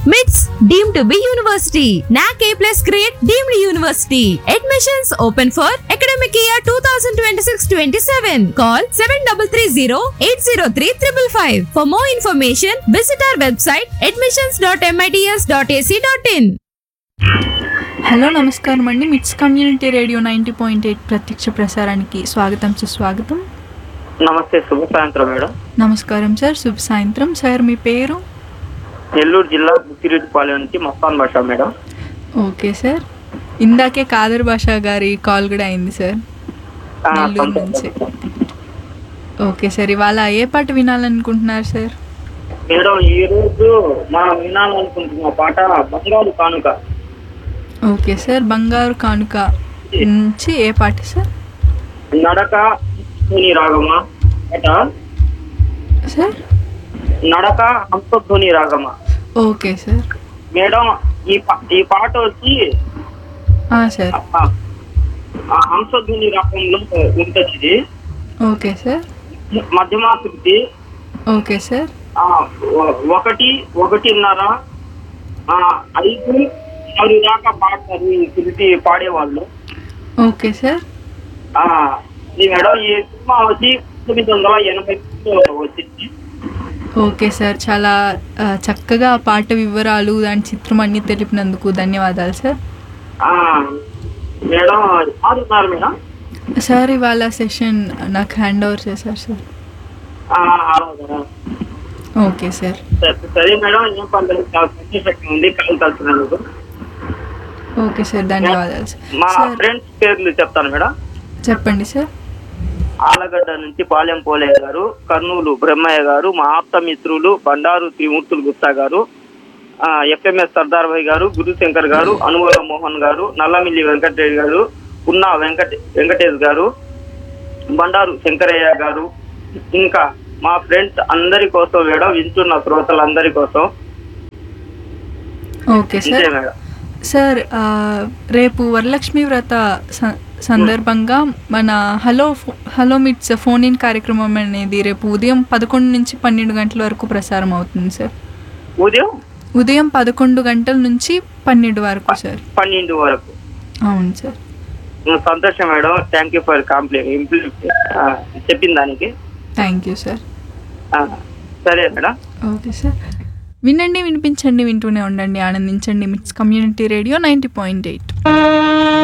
MITS deemed to be university. NAC A plus grade deemed university. Admissions open for academic year 2026-27. Call 7330-803-555. For more information, visit our website admissions.mits.ac.in. Hello నమస్కారం అండి MITS community radio ninety point eight ప్రత్యక్ష ప్రసారానికి స్వాగతం సుస్వాగతం నమస్తే శుభ సాయంత్రం madam నమస్కారం సార్ శుభ సాయంత్రం సార్ మీ పేరు నెల్లూరు జిల్లా బుక్కిరెడ్డిపాలెం నుంచి మస్తాన్ భాష మేడం ఓకే సార్ ఇందాకే కాదర్ బాషా గారి కాల్ కూడా అయింది సార్ ఆ, నెల్లూరు సంతోషం. నుంచి ఓకే సార్ ఇవాళ ఏ పాట వినాలనుకుంటున్నారు సార్ మేడం ఈ రోజు మనం వినాలనుకుంటున్న పాట బంగారు కానుక ఓకే సార్ బంగారు కానుక నుంచి ఏ పాట సార్ నడక ధ్వని రాగమా పాట సార్ నడక హంసధ్వని రాగమా ఓకే సార్ మేడం ఈ పా- ఈ పాట వచ్చి ఆ, సార్ ఆ, ఆ హంసధ్వని రాగంలో ఉంటుంది ఇది ఓకే సార్ మధ్యమాకృతి ఓకే సార్ ఆ, ఒ- ఒకటి ఒకటిన్నర ఆ, ఐదు ఆరు దాకా పాడతారు ఈ శృతి పాడేవాళ్ళు ఓకే సార్ ఆ, ఇది మేడం ఈ సినిమా వచ్చి తొమ్మిది వందల ఎనభై వచ్చింది ఓకే సార్ చాలా ఆ, చక్కగా ఆ పాట వివరాలు దాని చిత్రం అన్ని తెలిపినందుకు ధన్యవాదాలు సార్ ఆ, మేడం ఆడుతున్నారు మేడం సార్ ఇవాళ సెషన్ నాకు హ్యాండ్ ఓవర్ చేశారు సార్ ఆ, అలాగా. ఓకే సార్ సరే- సరే మేడం ఏం పర్లేదు చాలా సంతోషంగా ఉంది కాల్ కలిసినందుకు ఓకే సార్ ధన్యవాదాలు సార్ మా సార్ ఫ్రెండ్స్ పేర్లు చెప్తాను మేడం చెప్పండి సార్ ఆలగడ్డ నుంచి పాలెం పోలయ్య గారు కర్నూలు బ్రహ్మయ్య గారు మా ఆప్త మిత్రులు బండారు త్రిమూర్తులు గుప్తా గారు ఆ, ఎఫ్ఎంఎస్ సర్దార్ భాయ్ గారు గురుశంకర్ గారు అనుమూల మోహన్ గారు నల్లమిల్లి వెంకటరెడ్డి గారు ఉన్న వెంకట వెంకటేష్ గారు బండారు శంకరయ్య గారు ఇంకా మా ఫ్రెండ్స్ అందరి కోసం మేడం వింటున్న శ్రోతలందరి కోసం ఓకే అంతే సార్ మేడం సార్ ఆ, రేపు వరలక్ష్మి వ్రత స- సందర్భంగా మన హలో ఫో- హలో మిట్స్ ఫోన్ ఇన్ కార్యక్రమం అనేది రేపు ఉదయం పదకొండు నుంచి పన్నెండు గంటల వరకు ప్రసారం అవుతుంది సార్ ఉదయం ఉదయం పదకొండు గంటల నుంచి పన్నెండు వరకు సార్ పన్నెండు వరకు అవును సార్ సంతోషం మేడం థ్యాంక్ యూ ఫర్ కాంప్లీ చెప్పిన దానికి థ్యాంక్ యూ సార్ ఆ, సరే మేడం ఓకే సార్ వినండి వినిపించండి వింటూనే ఉండండి ఆనందించండి MITS community radio ninety point eight